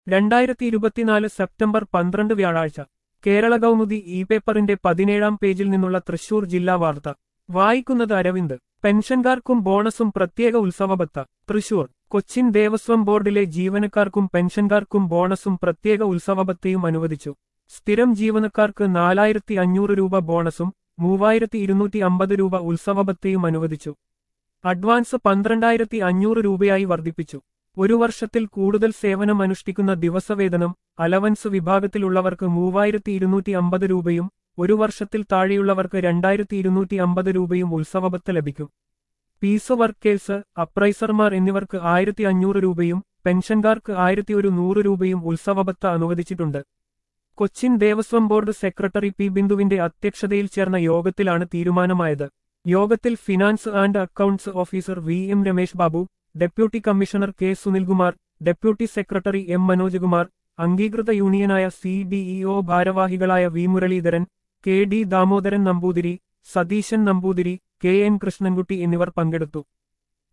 രണ്ടായിരത്തി ഇരുപത്തിനാല് സെപ്റ്റംബർ പന്ത്രണ്ട് വ്യാഴാഴ്ച കേരള കൗമുദി ഇ പേപ്പറിന്റെ പതിനേഴാം പേജിൽ നിന്നുള്ള തൃശൂർ ജില്ലാ വാർത്ത വായിക്കുന്നത് അരവിന്ദ് പെൻഷൻകാർക്കും ബോണസും പ്രത്യേക ഉത്സവബത്ത തൃശൂർ കൊച്ചിൻ ദേവസ്വം ബോർഡിലെ ജീവനക്കാർക്കും പെൻഷൻകാർക്കും ബോണസും പ്രത്യേക ഉത്സവബത്തയും അനുവദിച്ചു സ്ഥിരം ജീവനക്കാർക്ക് നാലായിരത്തി അഞ്ഞൂറ് രൂപ ബോണസും മൂവായിരത്തി ഇരുന്നൂറ്റി അമ്പത് രൂപ ഉത്സവബത്തയും അനുവദിച്ചു അഡ്വാൻസ് പന്ത്രണ്ടായിരത്തി അഞ്ഞൂറ് രൂപയായി വർദ്ധിപ്പിച്ചു ഒരു വർഷത്തിൽ കൂടുതൽ സേവനം അനുഷ്ഠിക്കുന്ന ദിവസവേതനം അലവൻസ് വിഭാഗത്തിലുള്ളവർക്ക് മൂവായിരത്തി ഇരുന്നൂറ്റി അമ്പത് രൂപയും ഒരു വർഷത്തിൽ താഴെയുള്ളവർക്ക് രണ്ടായിരത്തി ഇരുന്നൂറ്റി അമ്പത് രൂപയും ഉത്സവബത്ത് ലഭിക്കും പീസ് വർക്കേഴ്സ് അപ്രൈസർമാർ എന്നിവർക്ക് ആയിരത്തി അഞ്ഞൂറ് രൂപയും പെൻഷൻകാർക്ക് ആയിരത്തി ഒരു നൂറ് രൂപയും ഉത്സവബത്ത് അനുവദിച്ചിട്ടുണ്ട് Cochin Devaswom board secretary P ബിന്ദുവിന്റെ അധ്യക്ഷതയിൽ ചേർന്ന യോഗത്തിലാണ് തീരുമാനമായത് യോഗത്തിൽ finance and accounts officer V M Ramesh Babu deputy commissioner K Sunilkumar deputy secretary M Manojkumar അംഗീകൃത യൂണിയനായ സി ഡിഇഒ ഭാരവാഹികളായ V Muraleedharan K D Damodaran Namboothiri Satheesan Namboothiri K N Krishnankutty എന്നിവർ പങ്കെടുത്തു